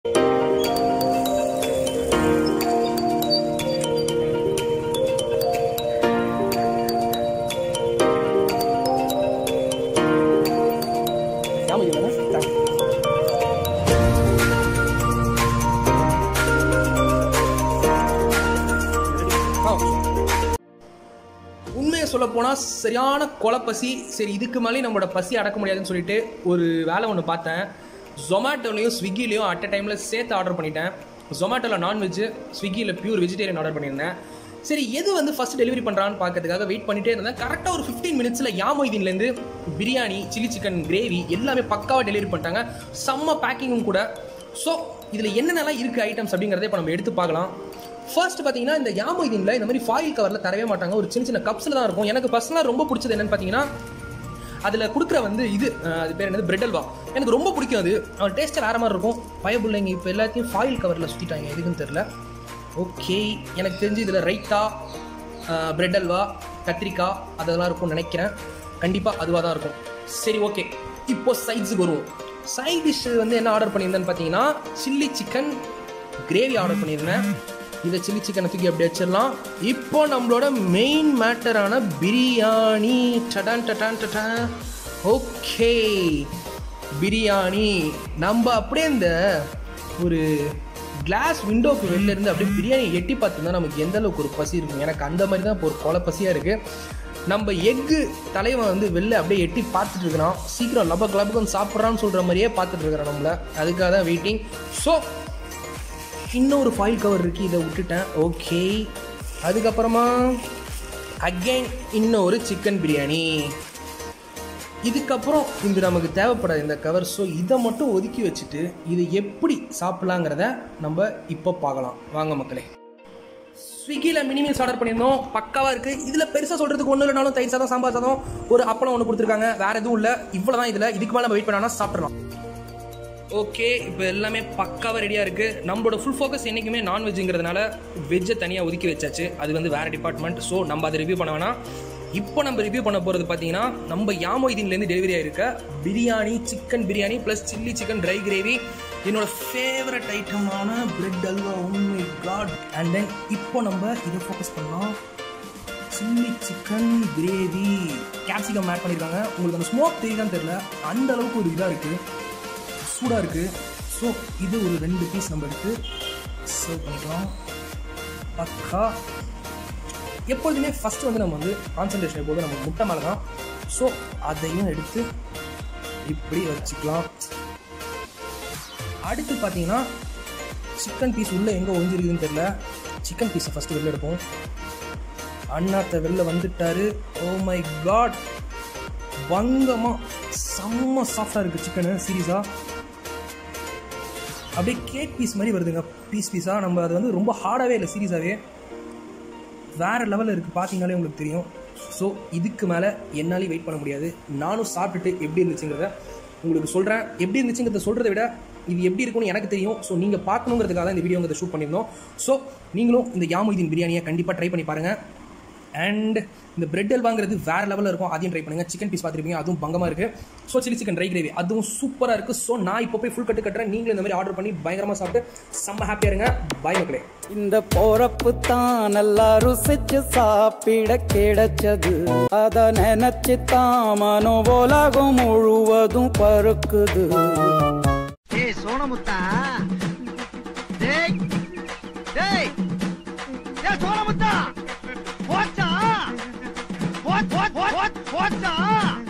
ஞாபகம் இல்லைண்ணா? தேங்க்ஸ். ஆ. உண்மையை சொல்ல போனால் சரியான கொலப்பசி சரி இதுக்கு மேலே நம்மளோட பசி அடக்க முடியாதுன்னு சொல்லிட்டு ஒரு வேலை ஒன்று பார்த்தேன் ஜொமேட்டோலையும் ஸ்விக்கிலையும் அட் அ டைமில் சேர்த்து ஆர்டர் பண்ணிட்டேன் ஜொமேட்டோவில் நான்வெஜ் ஸ்விக்கியில் பியூர் வெஜிடேரியன் ஆர்டர் பண்ணியிருந்தேன் சரி எது வந்து ஃபர்ஸ்ட் டெலிவரி பண்ணுறான்னு பார்க்கறதுக்காக வெயிட் பண்ணிட்டே இருந்தேன் கரெக்டாக ஒரு ஃபிஃப்டீன் மினிட்ஸில் யாமொய்தீன்லேருந்து பிரியாணி சில்லி சிக்கன் கிரேவி எல்லாமே பக்காவாக டெலிவரி பண்ணிட்டாங்க செம்ம பேக்கிங்கும் கூட ஸோ இதில் என்னென்னலாம் இருக்குது ஐட்டம்ஸ் அப்படிங்கிறத இப்போ நம்ம எடுத்து பார்க்கலாம் ஃபர்ஸ்ட் பார்த்தீங்கன்னா இந்த யாமொய்தீனில் இந்த மாதிரி ஃபாயில் கவரில் தரவே மாட்டாங்க ஒரு சின்ன சின்ன கப்ஸில் தான் இருக்கும் எனக்கு பர்சனலாக ரொம்ப பிடிச்சது என்னன்னு பார்த்தீங்கன்னா அதில் கொடுக்குற வந்து இது அஹ், அது பேர் என்னது பிரெட் அல்வா எனக்கு ரொம்ப பிடிக்கும் அது அவன் டேஸ்ட்டு வேறு மாதிரி இருக்கும் பயப்பிள்ளைங்க இப்போ எல்லாத்தையும் ஃபாயில் கவரில் சுற்றிட்டாங்க எதுக்குன்னு தெரில ஓகே எனக்கு தெரிஞ்சு இதில் ரைத்தா பிரெட் அல்வா கத்திரிக்காய் அதெல்லாம் இருக்கும்னு நினைக்கிறேன் கண்டிப்பாக அதுவாக தான் இருக்கும் சரி ஓகே இப்போ சைட்ஸுக்கு வருவோம் சைட் டிஷ் வந்து என்ன ஆர்டர் பண்ணியிருந்தேன்னு பார்த்தீங்கன்னா சில்லி சிக்கன் கிரேவி ஆர்டர் பண்ணியிருந்தேன் இதை சில்லி சிக்கனை தூக்கி அப்படி வச்சிடலாம் இப்போ நம்மளோட மெயின் மேட்டரான பிரியாணி டடான் டடான் டடான் ஓகே பிரியாணி நம்ம அப்படியே இந்த ஒரு கிளாஸ் விண்டோக்கு வெளில இருந்து அப்படியே பிரியாணி எட்டி பார்த்துருந்தா நமக்கு எந்த அளவுக்கு ஒரு பசி இருக்கும் எனக்கு அந்த மாதிரி தான் இப்போ ஒரு கொலை பசியாக இருக்குது நம்ம எக்கு தலைவன் வந்து வெளில அப்படியே எட்டி பார்த்துட்டு இருக்கிறான் சீக்கிரம் லபக் லபக்குன்னு சாப்பிட்றான்னு சொல்கிற மாதிரியே பார்த்துட்டு இருக்கிறான் நம்மள அதுக்காக தான் வெயிட்டிங் ஸோ இன்னொரு ஃபாயில் கவர் இருக்குது இதை விட்டுட்டேன் ஓகே அதுக்கப்புறமா அகைன் இன்னொரு சிக்கன் பிரியாணி இதுக்கப்புறம் இது நமக்கு தேவைப்படாது இந்த கவர் ஸோ இதை மட்டும் ஒதுக்கி வச்சுட்டு இது எப்படி சாப்பிட்லாங்கிறத நம்ம இப்போ பார்க்கலாம் வாங்க மக்களே ஸ்விக்கியில் மினி மீல்ஸ் ஆர்டர் பண்ணியிருந்தோம் பக்காவாக இருக்குது இதில் பெருசாக சொல்கிறதுக்கு ஒன்றும் இல்லைனாலும் தயிர் சாதம் சாம்பார் சாதம் ஒரு அப்பளம் ஒன்று கொடுத்துருக்காங்க வேறு எதுவும் இல்லை இவ்வளோ தான் இதில் இதுக்கு மேலே நம்ம வெயிட் பண்ணால் சாப்பிட்றலாம் ஓகே இப்போ எல்லாமே பக்காவாக ரெடியாக இருக்குது நம்மளோட ஃபுல் ஃபோக்கஸ் என்றைக்குமே நான்வெஜ்ங்கிறதுனால வெஜ்ஜை தனியாக ஒதுக்கி வச்சாச்சு அது வந்து வேறு டிபார்ட்மெண்ட் ஸோ நம்ம அதை ரிவ்யூ பண்ண வேணாம் இப்போ நம்ம ரிவ்யூ பண்ண போகிறது பார்த்தீங்கன்னா நம்ம யாமொய்தீன்லேருந்து டெலிவரி ஆயிருக்க biryani chicken biryani plus chilli chicken dry gravy என்னோட ஃபேவரட் ஐட்டமான பிரெட் அல்வா உண்மை காட் அண்ட் தென் இப்போ நம்ம இதை ஃபோக்கஸ் பண்ணலாம் chilli chicken gravy capsicum add பண்ணியிருக்காங்க உங்களுக்கு அந்த ஸ்மோக் தெரியுதான்னு தெரியல அந்த அளவுக்கு ஒரு இதாக இருக்குது சூடாக இருக்குது ஸோ இது ஒரு ரெண்டு பீஸ் நம்ம எடுத்து சர்வ் பண்ணிக்கலாம் பக்கா எப்பொழுதுமே ஃபஸ்ட்டு வந்து நம்ம வந்து கான்சன்ட்ரேஷன் எப்போது நம்ம முட்டை மேலே தான் ஸோ அதையும் எடுத்து இப்படி வச்சுக்கலாம் அடுத்து பார்த்தீங்கன்னா சிக்கன் பீஸ் உள்ளே எங்கே ஒழிஞ்சிருக்குதுன்னு தெரியல சிக்கன் பீஸை ஃபஸ்ட்டு வெளில எடுப்போம் அண்ணாத்த வெளில வந்துட்டாரு ஓ மை காட் பங்கமாக செம்ம சாஃப்டாக இருக்குது சிக்கனு சீரியஸாக அப்படியே கேக் பீஸ் மாதிரி வருதுங்க பீஸ் பீஸாக நம்ம அது வந்து ரொம்ப ஹார்டாகவே இல்லை சீரியஸாகவே வேறு லெவலில் இருக்குது பார்த்தீங்கனாலே உங்களுக்கு தெரியும் ஸோ இதுக்கு மேலே என்னாலையும் வெயிட் பண்ண முடியாது நானும் சாப்பிட்டுட்டு எப்படி இருந்துச்சுங்கிறத உங்களுக்கு சொல்கிறேன் எப்படி இருந்துச்சுங்கிறத சொல்கிறத விட இது எப்படி இருக்கும்னு எனக்கு தெரியும் ஸோ நீங்கள் பார்க்கணுங்கிறதுக்காக தான் இந்த வீடியோங்கிறத ஷூட் பண்ணியிருந்தோம் ஸோ நீங்களும் இந்த யாமுதீன் பிரியாணியை கண்டிப்பாக ட்ரை பண்ணி பாருங்கள் அண்ட் இந்த பிரெட் அல்வாங்கிறது வேறு லெவலில் இருக்கும் அதையும் ட்ரை பண்ணுங்கள் சிக்கன் பீஸ் பார்த்துருப்பீங்க அதுவும் பங்கமாக இருக்குது so chilli chicken dry gravy அதுவும் சூப்பராக இருக்குது ஸோ நான் இப்போ போய் ஃபுல் கட்டு கட்டுறேன் நீங்களும் இந்த மாதிரி ஆர்டர் பண்ணி பயங்கரமாக சாப்பிட்டு செம்ம ஹாப்பியாக இருங்க பாய் மக்களே இந்த போறப்பு தான் நல்லா ருசிச்சு சாப்பிட கிடைச்சது அத நினைச்சு தான் மனோ உலகம் முழுவதும் பருக்குது ஏய் சோனமுத்தா டேய் டேய் ஏய் சோனமுத்தா போச்சா போச் போச் போச் போச்சா